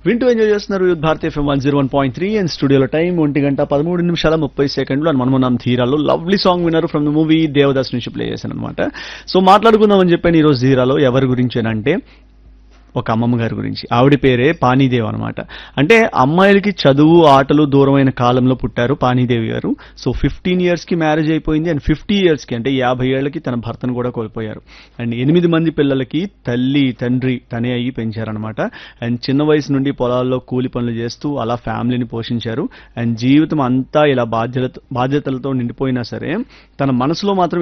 వింటూ ఎంజాయ్ చేస్తున్నారు youth Bharat FM one zero one point three and స్టూడియోలో టైం ఒంటి గంట పదమూడు నిమిషాల ముప్పై సెకండ్లు అని మనం ఉన్నాం ధీరాలో లవ్లీ సాంగ్ విన్నారు ఫ్రమ్ ద మూవీ దేవదాస్ నుంచి ప్లే చేశాను అనమాట సో మాట్లాడుకుందాం అని చెప్పాను ఈ రోజు ధీరాలో ఎవరి గురించి అని అంటే ఒక అమ్మమ్మ గారి గురించి ఆవిడ పేరే పానీదేవి అనమాట అంటే అమ్మాయిలకి చదువు ఆటలు దూరమైన కాలంలో పుట్టారు పానీదేవి గారు సో ఫిఫ్టీన్ ఇయర్స్ కి మ్యారేజ్ అయిపోయింది అండ్ ఫిఫ్టీ ఇయర్స్ కి అంటే యాభై ఏళ్ళకి తన భర్తను కూడా కోల్పోయారు అండ్ ఎనిమిది మంది పిల్లలకి తల్లి తండ్రి తనే అయ్యి పెంచారనమాట అండ్ చిన్న వయసు నుండి పొలాల్లో కూలి పనులు చేస్తూ అలా ఫ్యామిలీని పోషించారు అండ్ జీవితం అంతా ఇలా బాధ్యత బాధ్యతలతో నిండిపోయినా సరే తన మనసులో మాత్రం